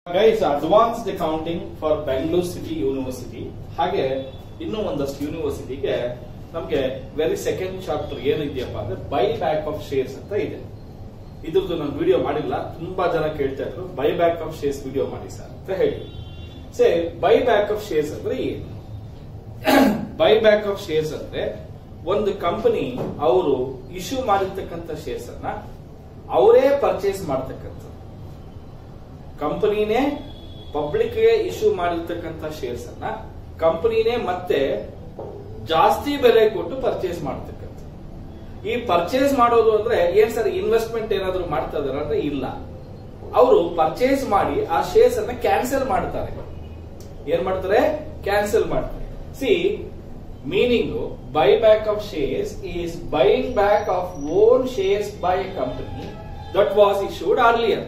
guys advanced accounting for Bengaluru city university ಹಾಗೆ ಇನ್ನೂ ಒಂದಷ್ಟು ಯೂನಿವರ್ಸಿಟಿಗೆ ನಮ್ಗೆ ವೆರಿ ಸೆಕೆಂಡ್ ಚಾಪ್ಟರ್ ಏನಿದೆಯಪ್ಪ ಅಂದ್ರೆ ಬೈ ಬ್ಯಾಕ್ ಆಫ್ ಶೇರ್ಸ್ ಅಂತ ಇದೆ ಇದ್ರದ್ದು ನಾನು ವಿಡಿಯೋ ಮಾಡಿಲ್ಲ ತುಂಬಾ ಜನ ಕೇಳ್ತಾ ಇದ್ರು buy back of shares video ಮಾಡಿ ಸರ್ ಅಂತ ಹೇಳಿ say buy back of shares ಅಂದ್ರೆ ಏನು ಬೈ ಬ್ಯಾಕ್ ಆಫ್ ಶೇರ್ಸ್ ಅಂದ್ರೆ ಒಂದು ಕಂಪನಿ ಅವರು ಇಶ್ಯೂ ಮಾಡಿರ್ತಕ್ಕಂಥ ಶೇರ್ಸ್ ಅನ್ನ ಅವರೇ ಪರ್ಚೇಸ್ ಮಾಡ್ತಕ್ಕಂಥ ಕಂಪನಿನೇ ಪಬ್ಲಿಕ್ಗೆ ಇಶ್ಯೂ ಮಾಡಿರ್ತಕ್ಕಂಥ ಶೇರ್ಸ್ ಅನ್ನ ಕಂಪನಿನೇ ಮತ್ತೆ ಜಾಸ್ತಿ ಬೆಲೆ ಕೊಟ್ಟು ಪರ್ಚೇಸ್ ಮಾಡ್ತಕ್ಕಂಥ ಈ ಪರ್ಚೇಸ್ ಮಾಡೋದು ಅಂದ್ರೆ ಏನ್ ಸರ್ ಇನ್ವೆಸ್ಟ್ಮೆಂಟ್ ಏನಾದ್ರು ಮಾಡ್ತಾ ಇದಾರೆ ಅಂದ್ರೆ ಇಲ್ಲ ಅವರು ಪರ್ಚೇಸ್ ಮಾಡಿ ಆ ಶೇರ್ಸ್ ಅನ್ನ ಕ್ಯಾನ್ಸಲ್ ಮಾಡ್ತಾರೆ ಏನ್ ಮಾಡ್ತಾರೆ ಕ್ಯಾನ್ಸಲ್ ಮಾಡ್ತಾರೆ see meaning buy back of shares is buying back of own shares by a company that was issued earlier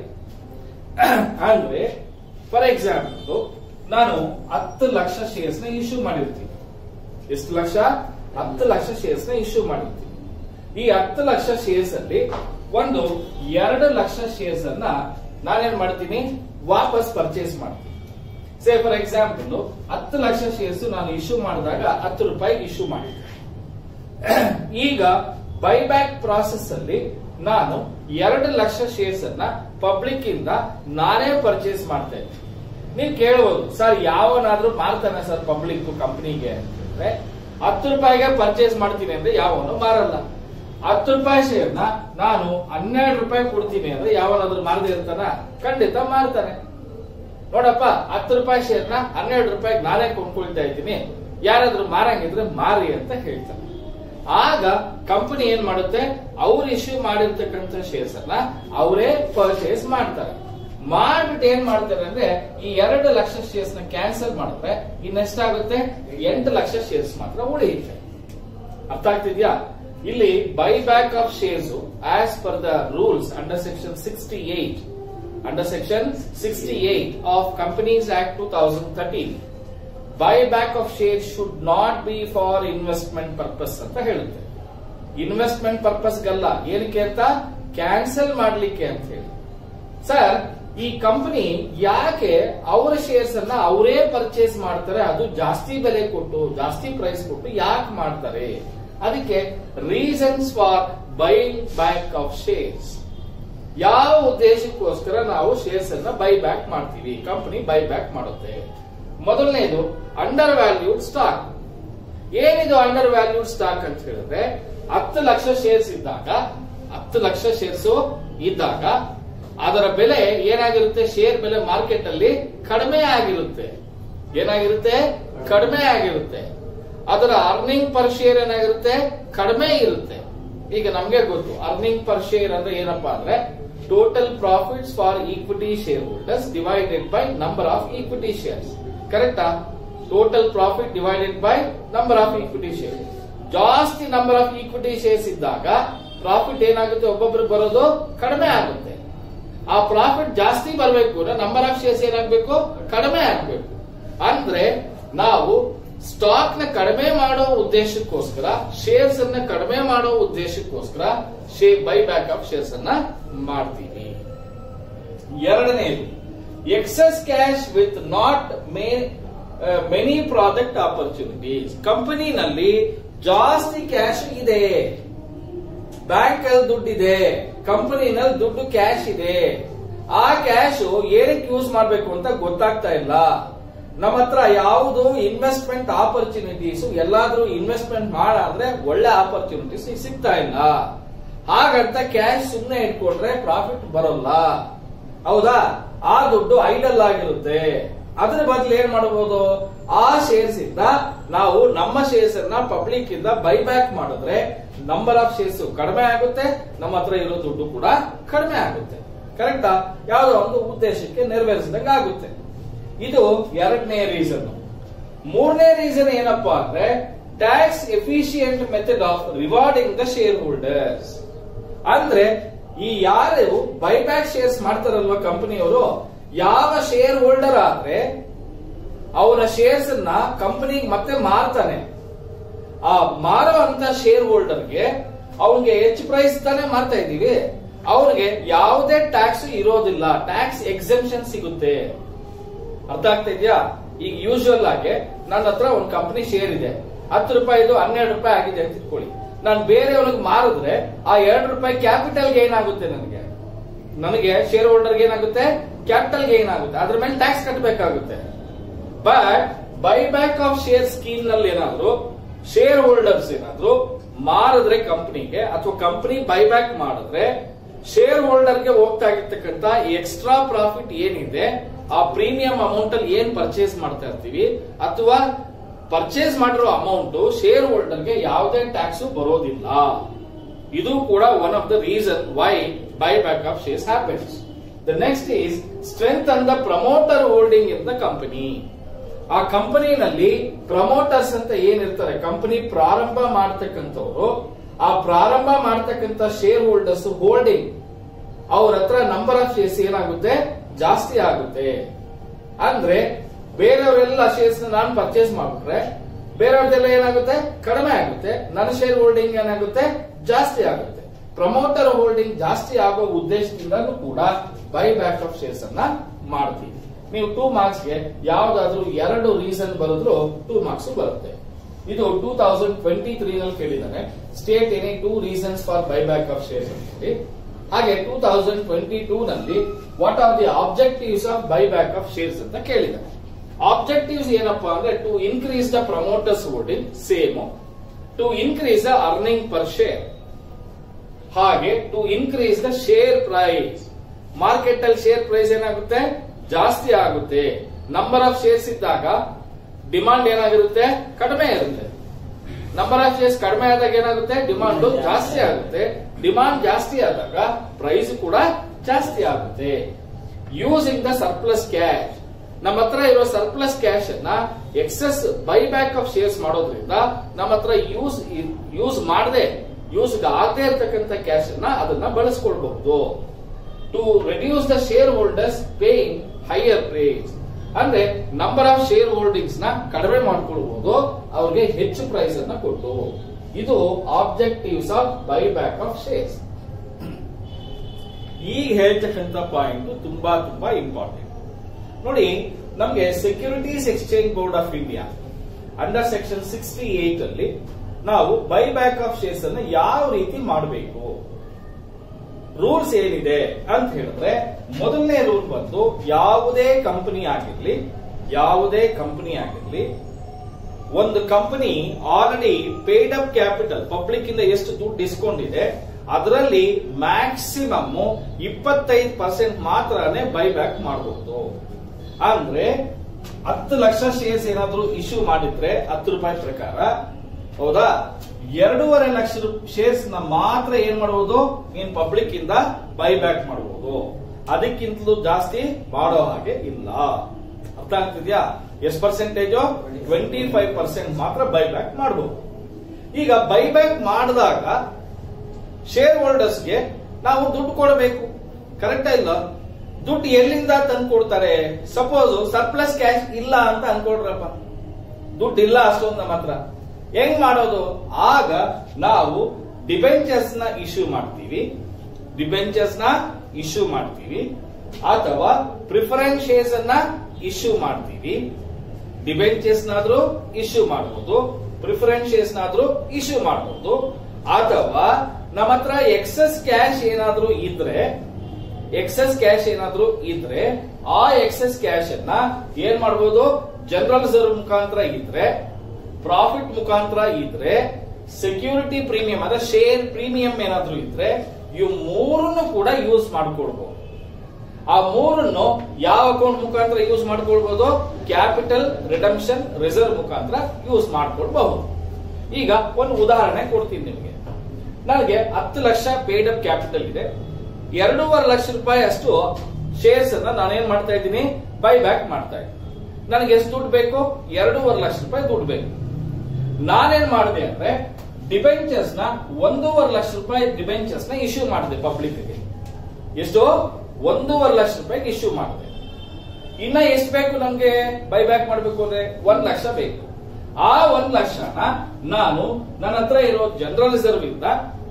ಅಂದ್ರೆ ಫಾರ್ ಎಕ್ಸಾಂಪಲ್ ನಾನು ಹತ್ತು ಲಕ್ಷ ಶೇರ್ಸ್ ನ ಇಶ್ಯೂ ಮಾಡಿರ್ತೀನಿ ಎಷ್ಟು ಲಕ್ಷ ಹತ್ತು ಲಕ್ಷ ಶೇರ್ಸ್ ನ ಇಶ್ಯೂ ಮಾಡಿರ್ತೀನಿ ಈ ಹತ್ತು ಲಕ್ಷ ಶೇರ್ಸ್ ಅಲ್ಲಿ ಒಂದು ಎರಡು ಲಕ್ಷ ಶೇರ್ಸ್ ಅನ್ನ ನಾನೇನ್ ಮಾಡ್ತೀನಿ ವಾಪಸ್ ಪರ್ಚೇಸ್ ಮಾಡ್ತೀನಿ ಸೇ ಫಾರ್ ಎಕ್ಸಾಂಪಲ್ ಹತ್ತು ಲಕ್ಷ ಶೇರ್ಸ್ ನಾನು ಇಶ್ಯೂ ಮಾಡಿದಾಗ ಹತ್ತು ರೂಪಾಯಿ ಇಶ್ಯೂ ಮಾಡಿದ್ದೆ ಈಗ ಬೈಬ್ಯಾಕ್ ಪ್ರಾಸೆಸ್ ಅಲ್ಲಿ ನಾನು ಎರಡು ಲಕ್ಷ ಶೇರ್ಸ್ ಅನ್ನ ಪಬ್ಲಿಕ್ ಇಂದ ನಾನೇ ಪರ್ಚೇಸ್ ಮಾಡ್ತಾ ಇದ್ದೆ ನೀವು ಕೇಳಬಹುದು ಸರ್ ಯಾವನಾದ್ರೂ ಮಾರ್ತಾನೆ ಸರ್ ಪಬ್ಲಿಕ್ ಕಂಪನಿಗೆ ಅಂತಂದ್ರೆ ಹತ್ತು ರೂಪಾಯಿಗೆ ಪರ್ಚೇಸ್ ಮಾಡ್ತೀನಿ ಅಂದ್ರೆ ಯಾವನು ಮಾರಲ್ಲ ಹತ್ತು ರೂಪಾಯಿ ಶೇರ್ ನ ನಾನು ಹನ್ನೆರಡು ರೂಪಾಯಿ ಕೊಡ್ತೀನಿ ಅಂದ್ರೆ ಯಾವನಾದ್ರೂ ಮಾರದೇ ಇರ್ತಾನ ಖಂಡಿತ ಮಾರ್ತಾನೆ ನೋಡಪ್ಪ ಹತ್ತು ರೂಪಾಯಿ ಶೇರ್ ನ ಹನ್ನೆರಡು ರೂಪಾಯಿ ನಾನೇ ಕೊಂಡ್ಕೊಳ್ತಾ ಇದ್ದೀನಿ ಯಾರಾದ್ರೂ ಮಾರಂಗಿದ್ರೆ ಮಾರಿ ಅಂತ ಹೇಳ್ತಾರೆ ಆಗ ಕಂಪನಿ ಏನ್ ಮಾಡುತ್ತೆ ಅವ್ರು ಇಶ್ಯೂ ಮಾಡಿರ್ತಕ್ಕಂಥ ಶೇರ್ಸ್ ಅನ್ನ ಅವರೇ ಪರ್ಚೇಸ್ ಮಾಡ್ತಾರೆ ಮಾಡ್ಬಿಟ್ಟು ಏನ್ ಮಾಡ್ತಾರೆ ಅಂದ್ರೆ ಈ ಎರಡು ಲಕ್ಷ ಶೇರ್ಸ್ ನ ಕ್ಯಾನ್ಸಲ್ ಮಾಡಿದ್ರೆ ಇನ್ನೆಷ್ಟಾಗುತ್ತೆ ಎಂಟು ಲಕ್ಷ ಶೇರ್ಸ್ ಮಾತ್ರ ಉಳಿಯುತ್ತೆ ಅರ್ಥ ಆಗ್ತಿದ್ಯಾ ಇಲ್ಲಿ buy back of shares as per the rules under section sixty eight under section sixty eight of companies act two thousand thirteen buy back of share should not be for investment purpose ಅಂತ ಹೇಳುತ್ತೆ investment ಪರ್ಪಸ್ಗಲ್ಲ ಏನಕ್ಕೆ ಅಂತ cancel ಮಾಡ್ಲಿಕ್ಕೆ ಅಂತ ಹೇಳಿ sir ಈ company ಯಾಕೆ ಅವರ ಶೇರ್ಸ್ ಅನ್ನ ಅವರೇ ಪರ್ಚೇಸ್ ಮಾಡ್ತಾರೆ ಅದು ಜಾಸ್ತಿ ಬೆಲೆ ಕೊಟ್ಟು ಜಾಸ್ತಿ ಪ್ರೈಸ್ ಕೊಟ್ಟು ಯಾಕೆ ಮಾಡ್ತಾರೆ ಅದಕ್ಕೆ reasons for buying back of shares ಯಾವ ಉದ್ದೇಶಕ್ಕೋಸ್ಕರ ನಾವು ಶೇರ್ಸ್ ಅನ್ನ ಬೈ ಬ್ಯಾಕ್ ಮಾಡ್ತೀವಿ ಕಂಪನಿ ಬೈ ಬ್ಯಾಕ್ ಮಾಡುತ್ತೆ ಮೊದಲನೇದು ಅಂಡರ್ ವ್ಯಾಲ್ಯೂಡ್ ಸ್ಟಾಕ್ ಏನಿದು ಅಂಡರ್ ವ್ಯಾಲ್ಯೂಡ್ ಸ್ಟಾಕ್ ಅಂತ ಹೇಳಿದ್ರೆ ಹತ್ತು ಲಕ್ಷ ಶೇರ್ಸ್ ಇದ್ದಾಗ ಹತ್ತು ಲಕ್ಷ ಶೇರ್ಸ್ ಇದ್ದಾಗ ಅದರ ಬೆಲೆ ಏನಾಗಿರುತ್ತೆ ಶೇರ್ ಬೆಲೆ ಮಾರ್ಕೆಟ್ ಅಲ್ಲಿ ಕಡಿಮೆ ಆಗಿರುತ್ತೆ ಏನಾಗಿರುತ್ತೆ ಕಡಿಮೆ ಆಗಿರುತ್ತೆ ಅದರ ಅರ್ನಿಂಗ್ ಪರ್ ಶೇರ್ ಏನಾಗಿರುತ್ತೆ ಕಡಿಮೆ ಇರುತ್ತೆ ಈಗ ನಮ್ಗೆ ಗೊತ್ತು ಅರ್ನಿಂಗ್ ಪರ್ ಶೇರ್ ಅಂದ್ರೆ ಏನಪ್ಪಾ ಅಂದ್ರೆ total profits for equity shareholders divided by number of equity shares ಕರೆಕ್ಟಾ total profit divided by number of equity share ಜಾಸ್ತಿ ನಂಬರ್ ಆಫ್ ಈಕ್ವಿಟಿ ಶೇರ್ಸ್ ಇದ್ದಾಗ ಪ್ರಾಫಿಟ್ ಏನಾಗುತ್ತೆ ಒಬ್ಬೊಬ್ರಿಗೆ ಬರೋದು ಕಡಿಮೆ ಆಗುತ್ತೆ ಆ ಪ್ರಾಫಿಟ್ ಜಾಸ್ತಿ ಬರಬೇಕು ನಂಬರ್ ಆಫ್ ಶೇರ್ಸ್ ಏನಾಗಬೇಕು ಕಡಿಮೆ ಆಗಬೇಕು ಅಂದ್ರೆ ನಾವು ಸ್ಟಾಕ್ ನ ಕಡಿಮೆ ಮಾಡೋ ಉದ್ದೇಶಕ್ಕೋಸ್ಕರ ಶೇರ್ಸ್ ಅನ್ನ ಕಡಿಮೆ ಮಾಡೋ ಉದ್ದೇಶಕ್ಕೋಸ್ಕರ share buy back of shares ಅನ್ನ ಮಾಡ್ತೀವಿ ಎರಡನೇದು excess cash with not may many product opportunities ಕಂಪನಿನಲ್ಲಿ ಜಾಸ್ತಿ ಕ್ಯಾಶ್ ಇದೆ ಬ್ಯಾಂಕ್ ಅಲ್ಲಿ ದುಡ್ಡಿದೆ ಕಂಪನಿನಲ್ಲಿ ದುಡ್ಡು ಕ್ಯಾಶ್ ಇದೆ ಆ ಕ್ಯಾಶ್ ಏನಕ್ಕೆ ಯೂಸ್ ಮಾಡಬೇಕು ಅಂತ ಗೊತ್ತಾಗ್ತಾ ಇಲ್ಲ ನಮ್ಮ ಹತ್ರ ಯಾವುದು ಇನ್ವೆಸ್ಟ್ಮೆಂಟ್ ಆಪರ್ಚುನಿಟೀಸ್ ಎಲ್ಲಾದ್ರೂ ಇನ್ವೆಸ್ಟ್ಮೆಂಟ್ ಮಾಡಾದ್ರೆ ಒಳ್ಳೆ ಆಪರ್ಚುನಿಟೀಸ್ ಸಿಗ್ತಾ ಇಲ್ಲ ಹಾಗಂತ ಕ್ಯಾಶ್ ಸುಮ್ನೆ ಇಟ್ಕೊಂಡ್ರೆ ಪ್ರಾಫಿಟ್ ಬರೋಲ್ಲ ಹೌದಾ ಆ ದುಡ್ಡು ಐಡಲ್ ಆಗಿರುತ್ತೆ ಅದ್ರ ಬದಲು ಏನ್ ಮಾಡಬಹುದು ಆ ಶೇರ್ಸ್ ಇಂದ ನಾವು ನಮ್ಮ ಶೇರ್ಸ್ ಅನ್ನ ಪಬ್ಲಿಕ್ ಇಂದ ಬೈ ಬ್ಯಾಕ್ ಮಾಡಿದ್ರೆ ನಂಬರ್ ಆಫ್ ಶೇರ್ಸ್ ಕಡಿಮೆ ಆಗುತ್ತೆ ನಮ್ಮ ಹತ್ರ ಇರೋ ದುಡ್ಡು ಕೂಡ ಕಡಿಮೆ ಆಗುತ್ತೆ ಕರೆಕ್ಟಾ ಯಾವುದೋ ಒಂದು ಉದ್ದೇಶಕ್ಕೆ ನೆರವೇರಿಸಿದಂಗೆ ಆಗುತ್ತೆ ಇದು ಎರಡನೇ ರೀಸನ್ ಮೂರನೇ ರೀಸನ್ ಏನಪ್ಪಾ ಅಂದ್ರೆ tax efficient method of rewarding the shareholders ಅಂದ್ರೆ ಈ ಯಾರು ಬೈಬ್ಯಾಕ್ ಶೇರ್ಸ್ ಮಾಡ್ತಾರಲ್ವಾ ಕಂಪನಿಯವರು ಯಾವ ಶೇರ್ ಹೋಲ್ಡರ್ ಆದ್ರೆ ಅವರ ಶೇರ್ಸ್ ಅನ್ನ ಕಂಪನಿಗೆ ಮತ್ತೆ ಮಾರ್ತಾನೆ ಆ ಮಾರುವಂತ ಶೇರ್ ಹೋಲ್ಡರ್ಗೆ ಅವನಿಗೆ ಹೆಚ್ಚು ಪ್ರೈಸ್ ತಾನೇ ಮಾರ್ತಾ ಇದೀವಿ ಅವ್ರಿಗೆ ಯಾವುದೇ ಟ್ಯಾಕ್ಸ್ ಇರೋದಿಲ್ಲ ಟ್ಯಾಕ್ಸ್ ಎಕ್ಸೆಂಪ್ಷನ್ ಸಿಗುತ್ತೆ ಅರ್ಥ ಆಗ್ತಾ ಇದೆಯಾ ಈಗ ಯೂಶುವಲ್ ಆಗಿ ನನ್ನ ಹತ್ರ ಒಂದು ಕಂಪನಿ ಶೇರ್ ಇದೆ ಹತ್ತು ರೂಪಾಯಿದು ಹನ್ನೆರಡು ರೂಪಾಯಿ ಆಗಿದೆ ಅಂತ ಇಟ್ಕೊಳ್ಳಿ ನಾನು ಬೇರೆಯವ್ರಿಗೆ ಮಾರಿದ್ರೆ ಆ ಎರಡು ರೂಪಾಯಿ ಕ್ಯಾಪಿಟಲ್ ಗೇನ್ ಆಗುತ್ತೆ ನನಗೆ ನನಗೆ ಶೇರ್ ಹೋಲ್ಡರ್ಗೆ ಏನಾಗುತ್ತೆ ಕ್ಯಾಪಿಟಲ್ ಗೇನ್ ಆಗುತ್ತೆ ಅದ್ರ ಮೇಲೆ ಟ್ಯಾಕ್ಸ್ ಕಟ್ಟಬೇಕಾಗುತ್ತೆ but buy back of share scheme ನಲ್ಲಿ ಏನಾದ್ರು ಶೇರ್ ಹೋಲ್ಡರ್ಸ್ ಏನಾದ್ರು ಮಾರಿದ್ರೆ ಕಂಪನಿಗೆ ಅಥವಾ ಕಂಪನಿ ಬೈಬ್ಯಾಕ್ ಮಾಡಿದ್ರೆ ಶೇರ್ ಹೋಲ್ಡರ್ಗೆ ಹೋಗ್ತಾ ಇರ್ತಕ್ಕಂತ ಎಕ್ಸ್ಟ್ರಾ ಪ್ರಾಫಿಟ್ ಏನಿದೆ ಆ ಪ್ರೀಮಿಯಂ ಅಮೌಂಟ್ ಅಲ್ಲಿ ಏನ್ ಪರ್ಚೇಸ್ ಮಾಡ್ತಾ ಇರ್ತೀವಿ ಅಥವಾ ಪರ್ಚೇಸ್ ಮಾಡಿರೋ ಅಮೌಂಟ್ ಶೇರ್ ಹೋಲ್ಡರ್ಗೆ ಯಾವುದೇ ಟ್ಯಾಕ್ಸ್ ಬರೋದಿಲ್ಲ ಇದು ಕೂಡ one of the reason why buy back of shares happens the next is strength and the promoter holding in the company ಆ ಕಂಪನಿನಲ್ಲಿ ಪ್ರಮೋಟರ್ಸ್ ಅಂತ ಏನಿರ್ತಾರೆ ಕಂಪನಿ ಪ್ರಾರಂಭ ಮಾಡ್ತಕ್ಕಂಥವ್ರು ಆ ಪ್ರಾರಂಭ ಮಾಡ್ತಕ್ಕಂಥ ಶೇರ್ ಹೋಲ್ಡರ್ಸ್ ಹೋಲ್ಡಿಂಗ್ ಅವ್ರ ಹತ್ರ ನಂಬರ್ ಆಫ್ ಶೇರ್ಸ್ ಏನಾಗುತ್ತೆ ಜಾಸ್ತಿ ಆಗುತ್ತೆ ಅಂದ್ರೆ ಬೇರೆಯವರೆಲ್ಲ ಶೇರ್ಸ್ ನಾನು ಪರ್ಚೇಸ್ ಮಾಡ್ಬಿಟ್ರೆ ಬೇರೆಯವ್ರದೆಲ್ಲ ಏನಾಗುತ್ತೆ ಕಡಿಮೆ ಆಗುತ್ತೆ ನನ್ನ ಶೇರ್ ಹೋಲ್ಡಿಂಗ್ ಏನಾಗುತ್ತೆ ಜಾಸ್ತಿ ಆಗುತ್ತೆ ಪ್ರಮೋಟರ್ ಹೋಲ್ಡಿಂಗ್ ಜಾಸ್ತಿ ಆಗೋ ಉದ್ದೇಶದಿಂದಲೂ ಕೂಡ ಬೈ ಬ್ಯಾಕ್ ಆಫ್ ಶೇರ್ಸ್ ಅನ್ನ ಮಾಡ್ತೀವಿ ನೀವು ಟೂ ಮಾರ್ಕ್ಸ್ ಗೆ ಯಾವ್ದಾದ್ರು ಎರಡು ರೀಸನ್ ಬರೆದ್ರು ಟೂ ಮಾರ್ಕ್ಸ್ ಬರುತ್ತೆ ಇದು ಟೂ ತೌಸಂಡ್ ಟ್ವೆಂಟಿ ತ್ರೀ ನಲ್ಲಿ ಕೇಳಿದ್ದಾನೆ state any two reasons for buy back of shares ಅಂತ ಹೇಳಿ ಹಾಗೆ ಟೂ ತೌಸಂಡ್ ಟ್ವೆಂಟಿ ಟೂ ನಲ್ಲಿ what are the objectives of buy back of shares ಅಂತ ಕೇಳಿದ್ದಾನೆ ಆಬ್ಜೆಕ್ಟಿವ್ಸ್ ಏನಪ್ಪಾ ಅಂದ್ರೆ to increase the promoters holding same to increase the earning per share ಹಾಗೆ to increase the share price market ಅಲ್ಲಿ share price ಏನಾಗುತ್ತೆ ಜಾಸ್ತಿ ಆಗುತ್ತೆ ನಂಬರ್ ಆಫ್ ಶೇರ್ಸ್ ಇದ್ದಾಗ ಡಿಮಾಂಡ್ ಏನಾಗಿರುತ್ತೆ ಕಡಿಮೆ ಇರುತ್ತೆ ನಂಬರ್ ಆಫ್ ಶೇರ್ಸ್ ಕಡಿಮೆ ಆದಾಗ ಏನಾಗುತ್ತೆ ಡಿಮಾಂಡ್ ಜಾಸ್ತಿ ಆಗುತ್ತೆ ಡಿಮಾಂಡ್ ಜಾಸ್ತಿ ಆದಾಗ ಪ್ರೈಸ್ ಕೂಡ ಜಾಸ್ತಿ ಆಗುತ್ತೆ ಯೂಸಿಂಗ್ ದ ಸರ್ಪ್ಲಸ್ ಕ್ಯಾಶ್ ನಮ್ಮ ಹತ್ರ ಇರೋ ಸರ್ಪ್ಲಸ್ ಕ್ಯಾಶ್ ಅನ್ನ excess buy back of shares ಮಾಡೋದ್ರಿಂದ ನಮ್ಮ ಹತ್ರ ಯೂಸ್ ಯೂಸ್ ಮಾಡದೆ ಯೂಸ್ ಆಗದೆ ಇರ್ತಕ್ಕಂಥ ಕ್ಯಾಶ್ ಅನ್ನ ಅದನ್ನ ಬಳಸ್ಕೊಳ್ಬಹುದು to reduce the shareholders paying higher price ಅಂದ್ರೆ ನಂಬರ್ ಆಫ್ ಶೇರ್ ಹೋಲ್ಡಿಂಗ್ಸ್ ನ ಕಡಿಮೆ ಮಾಡ್ಕೊಳ್ಬಹುದು ಅವ್ರಿಗೆ ಹೆಚ್ಚು ಪ್ರೈಸ್ ಅನ್ನ ಕೊಟ್ಟು ಇದು objectives of buy back of shares ಈಗ ಹೇಳ್ತಕ್ಕಂಥ ಪಾಯಿಂಟ್ ತುಂಬಾ ತುಂಬಾ ಇಂಪಾರ್ಟೆಂಟ್ ನೋಡಿ ನಮಗೆ securities exchange board of India under section sixty eight ಅಲ್ಲಿ ನಾವು ಬೈ ಬ್ಯಾಕ್ ಆಫ್ ಶೇರ್ಸ್ ಅನ್ನು ಯಾವ ರೀತಿ ಮಾಡಬೇಕು ರೂಲ್ಸ್ ಏನಿದೆ ಅಂತ ಹೇಳಿದ್ರೆ ಮೊದಲನೇ ರೂಲ್ ಬಂದು ಯಾವುದೇ ಕಂಪನಿ ಆಗಿರ್ಲಿ ಯಾವುದೇ ಕಂಪನಿ ಆಗಿರ್ಲಿ ಒಂದು company already paid up capital public ಇಂದ ಎಷ್ಟು ದುಡ್ಡು ಇಸ್ಕೊಂಡಿದೆ ಅದರಲ್ಲಿ ಮ್ಯಾಕ್ಸಿಮಮ್ ಇಪ್ಪತ್ತೈದು ಪರ್ಸೆಂಟ್ ಮಾತ್ರನೇ ಬೈ ಬ್ಯಾಕ್ ಮಾಡಬಹುದು ಅಂದ್ರೆ ಹತ್ತು ಲಕ್ಷ ಶೇರ್ಸ್ ಏನಾದ್ರೂ ಇಶ್ಯೂ ಮಾಡಿದ್ರೆ ಹತ್ತು ರೂಪಾಯಿ ಪ್ರಕಾರ ಹೌದಾ ಎರಡೂವರೆ ಲಕ್ಷ ಶೇರ್ಸ್ ನ ಮಾತ್ರ ಏನ್ ಮಾಡಬಹುದು ನೀನ್ ಪಬ್ಲಿಕ್ ಇಂದ ಬೈ ಬ್ಯಾಕ್ ಮಾಡಬಹುದು ಅದಕ್ಕಿಂತಲೂ ಜಾಸ್ತಿ ಮಾಡೋ ಹಾಗೆ ಇಲ್ಲ ಅರ್ಥ ಆಗ್ತಿದ್ಯಾ ಎಷ್ಟು ಪರ್ಸೆಂಟೇಜ್ ಟ್ವೆಂಟಿ ಫೈವ್ ಪರ್ಸೆಂಟ್ ಮಾತ್ರ ಬೈ ಬ್ಯಾಕ್ ಮಾಡಬಹುದು ಈಗ ಬೈ ಬ್ಯಾಕ್ ಮಾಡಿದಾಗ ಶೇರ್ ಹೋಲ್ಡರ್ಸ್ಗೆ ನಾವು ದುಡ್ಡು ಕೊಡಬೇಕು ಕರೆಕ್ಟಾ ಇಲ್ಲ ದುಡ್ಡು ಎಲ್ಲಿಂದ ತಂದು ಕೊಡ್ತಾರೆ ಸಪೋಸ್ ಸರ್ಪ್ಲಸ್ ಕ್ಯಾಶ್ ಇಲ್ಲ ಅಂತ ಅನ್ಕೊಡ್ರಪ್ಪ ದುಡ್ಡು ಇಲ್ಲ ಅಷ್ಟೊಂದು ನಮ್ಮ ಹತ್ರ ಹೆಂಗ್ ಮಾಡೋದು ಆಗ ನಾವು ಡಿಬೆಂಚರ್ಸ್ ನ ಇಶ್ಯೂ ಮಾಡ್ತೀವಿ ಡಿಬೆಂಚರ್ಸ್ ನ ಇಶ್ಯೂ ಮಾಡ್ತೀವಿ ಅಥವಾ ಪ್ರಿಫರೆನ್ಸ್ ಶೇರ್ಸ್ ಅನ್ನ ಇಶ್ಯೂ ಮಾಡ್ತೀವಿ ಡಿಬೆಂಚರ್ಸ್ ನಾದ್ರೂ ಇಶ್ಯೂ ಮಾಡಬಹುದು ಪ್ರಿಫರೆನ್ಸ್ ಶೇರ್ಸ್ ನಾದ್ರೂ ಇಶ್ಯೂ ಮಾಡಬಹುದು ಅಥವಾ ನಮ್ಮ ಹತ್ರ ಎಕ್ಸೆಸ್ ಕ್ಯಾಶ್ ಏನಾದ್ರೂ ಇದ್ರೆ ಎಕ್ಸೆಸ್ ಕ್ಯಾಶ್ ಏನಾದ್ರೂ ಇದ್ರೆ ಆ ಎಕ್ಸೆಸ್ ಕ್ಯಾಶ್ ಅನ್ನ ಏನ್ ಮಾಡಬಹುದು ಜನರಲ್ ರಿಸರ್ವ್ ಮುಖಾಂತರ ಇದ್ರೆ ಪ್ರಾಫಿಟ್ ಮುಖಾಂತರ ಇದ್ರೆ ಸೆಕ್ಯೂರಿಟಿ ಪ್ರೀಮಿಯಂ ಅಂದ್ರೆ ಶೇರ್ ಪ್ರೀಮಿಯಂ ಏನಾದ್ರೂ ಇದ್ರೆ ಇವು ಮೂರನ್ನು ಕೂಡ ಯೂಸ್ ಮಾಡ್ಕೊಳ್ಬಹುದು ಆ ಮೂರನ್ನು ಯಾವ ಅಕೌಂಟ್ ಮುಖಾಂತರ ಯೂಸ್ ಮಾಡ್ಕೊಳ್ಬಹುದು ಕ್ಯಾಪಿಟಲ್ ರಿಡಮ್ಷನ್ ರಿಸರ್ವ್ ಮುಖಾಂತರ ಯೂಸ್ ಮಾಡ್ಕೊಳ್ಬಹುದು ಈಗ ಒಂದು ಉದಾಹರಣೆ ಕೊಡ್ತೀನಿ ನಿಮಗೆ ನನಗೆ ಹತ್ತು ಲಕ್ಷ ಪೇಡ್ ಅಪ್ ಕ್ಯಾಪಿಟಲ್ ಇದೆ ಎರಡೂವರೆ ಲಕ್ಷ ರೂಪಾಯಿ ಅಷ್ಟು ಶೇರ್ಸ್ ಅನ್ನ ನಾನೇನ್ ಮಾಡ್ತಾ ಇದ್ದೀನಿ ಬೈ ಬ್ಯಾಕ್ ಮಾಡ್ತಾ ಇದ್ದೀನಿ ನನಗೆ ಎಷ್ಟು ದುಡ್ಡು ಬೇಕು ಎರಡೂವರೆ ಲಕ್ಷ ರೂಪಾಯಿ ದುಡ್ಡು ಬೇಕು ನಾನೇನ್ ಮಾಡಿದೆ ಅಂದ್ರೆ ಡಿಬೆಂಚರ್ಸ್ ನ ಒಂದೂವರೆ ಲಕ್ಷ ರೂಪಾಯಿ ಡಿಬೆಂಚರ್ಸ್ ನ ಇಶ್ಯೂ ಮಾಡಿದೆ ಪಬ್ಲಿಕ್ ಗೆ ಎಷ್ಟು ಒಂದೂವರೆ ಲಕ್ಷ ರೂಪಾಯಿಗೆ ಇಶ್ಯೂ ಮಾಡಿದೆ ಇನ್ನ ಎಷ್ಟು ಬೇಕು ನಮ್ಗೆ ಬೈ ಬ್ಯಾಕ್ ಮಾಡಬೇಕು ಅಂದ್ರೆ ಒಂದ್ ಲಕ್ಷ ಬೇಕು ಆ ಒಂದ್ ಲಕ್ಷನ ನಾನು ನನ್ನ ಹತ್ರ ಇರೋ ಜನರಲ್ ರಿಸರ್ವ್ ಇಂದ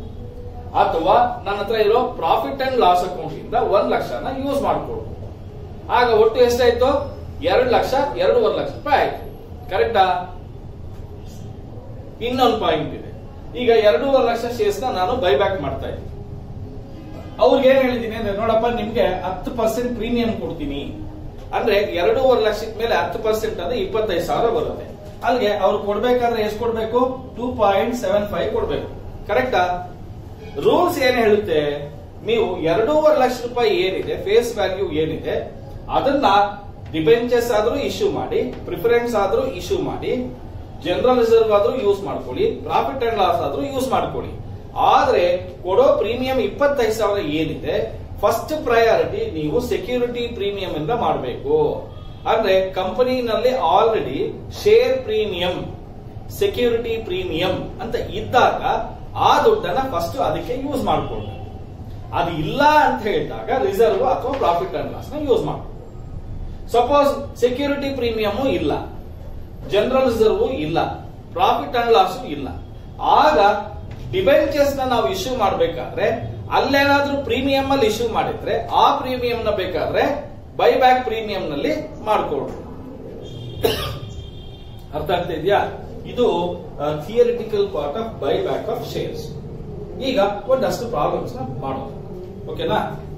ಅಥವಾ ನನ್ನ ಹತ್ರ ಇರೋ ಪ್ರಾಫಿಟ್ ಅಂಡ್ ಲಾಸ್ ಅಕೌಂಟ್ ಇಂದ ಒಂದ್ ಲಕ್ಷನ ಯೂಸ್ ಮಾಡ್ಕೊಳ್ಬಹುದು ಆಗ ಒಟ್ಟು ಎಷ್ಟಾಯ್ತು ಎರಡು ಲಕ್ಷ ಎರಡೂವರೆ ಲಕ್ಷ ರೂಪಾಯಿ ಆಯ್ತು ಕರೆಕ್ಟಾ ಇನ್ನೊಂದು ಪಾಯಿಂಟ್ ಇದೆ ಈಗ ಎರಡೂವರೆ ಲಕ್ಷ ಶೇರ್ಸ್ ನಾನು ಬೈಬ್ಯಾಕ್ ಮಾಡ್ತಾ ಇದ್ದೀನಿ ಅವ್ರಿಗೆ ಏನ್ ಹೇಳಿದೀನಿ ಅಂದ್ರೆ ನೋಡಪ್ಪ ನಿಮ್ಗೆ ಹತ್ತು ಪರ್ಸೆಂಟ್ ಪ್ರೀಮಿಯಂ ಕೊಡ್ತೀನಿ ಅಂದ್ರೆ ಎರಡೂವರೆ ಲಕ್ಷದ ಮೇಲೆ ಹತ್ತು ಪರ್ಸೆಂಟ್ ಅಂದ್ರೆ ಇಪ್ಪತ್ತೈದು ಸಾವಿರ ಬರುತ್ತೆ ಅಲ್ಲಿಗೆ ಅವ್ರು ಕೊಡ್ಬೇಕಾದ್ರೆ ಎಷ್ಟು ಕೊಡ್ಬೇಕು ಟೂ ಪಾಯಿಂಟ್ ಸೆವೆನ್ ಫೈವ್ ಕೊಡ್ಬೇಕು ಕರೆಕ್ಟಾ ರೂಲ್ಸ್ ಏನ್ ಹೇಳುತ್ತೆ ನೀವು ಎರಡೂವರೆ ಲಕ್ಷ ರೂಪಾಯಿ ಏನಿದೆ ಫೇಸ್ ವ್ಯಾಲ್ಯೂ ಏನಿದೆ ಅದನ್ನ ಡಿಬೆಂಚರ್ಸ್ ಆದ್ರೂ ಇಶ್ಯೂ ಮಾಡಿ ಪ್ರಿಫರೆನ್ಸ್ ಆದ್ರೂ ಇಶ್ಯೂ ಮಾಡಿ ಜನರಲ್ ರಿಸರ್ವ್ ಆದ್ರೂ ಯೂಸ್ ಮಾಡ್ಕೊಳ್ಳಿ ಪ್ರಾಫಿಟ್ ಅಂಡ್ ಲಾಸ್ ಆದ್ರೂ ಯೂಸ್ ಮಾಡ್ಕೊಳ್ಳಿ ಆದ್ರೆ ಕೊಡೋ ಪ್ರೀಮಿಯಂ ಇಪ್ಪತ್ತೈದು ಸಾವಿರ ಏನಿದೆ ಫಸ್ಟ್ ಪ್ರಯಾರಿಟಿ ನೀವು ಸೆಕ್ಯೂರಿಟಿ ಪ್ರೀಮಿಯಂ ಇಂದ ಮಾಡಬೇಕು ಅಂದ್ರೆ ಕಂಪನಿನಲ್ಲಿ already share premium security premium ಅಂತ ಇದ್ದಾಗ ಆ ದುಡ್ಡನ್ನ ಫಸ್ಟ್ ಅದಕ್ಕೆ ಯೂಸ್ ಮಾಡ್ಕೊಳ್ಬೇಕು ಅದು ಇಲ್ಲ ಅಂತ ಹೇಳಿದಾಗ ರಿಸರ್ವ್ ಅಥವಾ ಪ್ರಾಫಿಟ್ ಅಂಡ್ ಲಾಸ್ ನ ಯೂಸ್ ಮಾಡ್ಬೇಕು ಸಪೋಸ್ ಸೆಕ್ಯೂರಿಟಿ ಪ್ರೀಮಿಯಂ ಇಲ್ಲ ಜನರಲ್ ರಿಸರ್ವ್ ಇಲ್ಲ ಪ್ರಾಫಿಟ್ ಅಂಡ್ ಲಾಸ್ ಇಲ್ಲ ಆಗ ಡಿಬೆಂಚರ್ಸ್ ನ ನಾವು ಇಶ್ಯೂ ಮಾಡಬೇಕಾದ್ರೆ ಅಲ್ಲೇನಾದ್ರೂ ಪ್ರೀಮಿಯಂ ಅಲ್ಲಿ ಇಶ್ಯೂ ಮಾಡಿದ್ರೆ ಆ ಪ್ರೀಮಿಯಂ ನ ಬೇಕಾದ್ರೆ ಬೈಬ್ಯಾಕ್ ಪ್ರೀಮಿಯಂ ನಲ್ಲಿ ಮಾಡ್ಕೊಳ್ರಿ ಅರ್ಥ ಆಗ್ತಾ ಇದೆಯಾ ಇದು theoretical part of buy back of shares ಈಗ ಒಂದಷ್ಟು ಪ್ರಾಬ್ಲಮ್ಸ್ ನ ಮಾಡೋದು ಓಕೆನಾ